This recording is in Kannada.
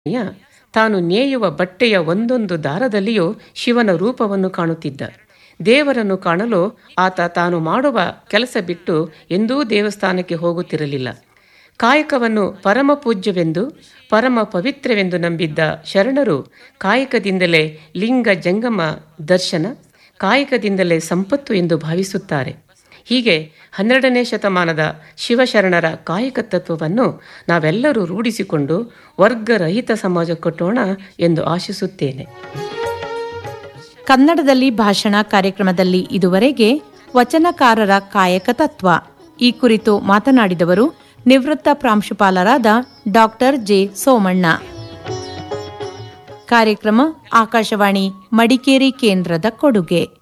ತಾನು ನೇಯುವ ಬಟ್ಟೆಯ ಒಂದೊಂದು ದಾರದಲ್ಲಿಯೂ ಶಿವನ ರೂಪವನ್ನು ಕಾಣುತ್ತಿದ್ದ ದೇವರನ್ನು ಕಾಣಲು ಆತ ತಾನು ಮಾಡುವ ಕೆಲಸ ಬಿಟ್ಟು ಎಂದೂ ದೇವಸ್ಥಾನಕ್ಕೆ ಹೋಗುತ್ತಿರಲಿಲ್ಲ ಕಾಯಕವನ್ನು ಪರಮ ಪೂಜ್ಯವೆಂದು ಪರಮ ಪವಿತ್ರವೆಂದು ನಂಬಿದ್ದ ಶರಣರು ಕಾಯಕದಿಂದಲೇ ಲಿಂಗ ಜಂಗಮ ದರ್ಶನ ಕಾಯಕದಿಂದಲೇ ಸಂಪತ್ತು ಎಂದು ಭಾವಿಸುತ್ತಾರೆ ಹೀಗೆ ಹನ್ನೆರಡನೇ ಶತಮಾನದ ಶಿವಶರಣರ ಕಾಯಕ ತತ್ವವನ್ನು ನಾವೆಲ್ಲರೂ ರೂಢಿಸಿಕೊಂಡು ವರ್ಗರಹಿತ ಸಮಾಜ ಕಟ್ಟೋಣ ಎಂದು ಆಶಿಸುತ್ತೇನೆ ಕನ್ನಡದಲ್ಲಿ ಭಾಷಣ ಕಾರ್ಯಕ್ರಮದಲ್ಲಿ ಇದುವರೆಗೆ ವಚನಕಾರರ ಕಾಯಕ ತತ್ವ ಈ ಕುರಿತು ಮಾತನಾಡಿದವರು ನಿವೃತ್ತ ಪ್ರಾಂಶುಪಾಲರಾದ ಡಾಕ್ಟರ್ ಜೆ ಸೋಮಣ್ಣ ಕಾರ್ಯಕ್ರಮ ಆಕಾಶವಾಣಿ ಮಡಿಕೇರಿ ಕೇಂದ್ರದ ಕೊಡುಗೆ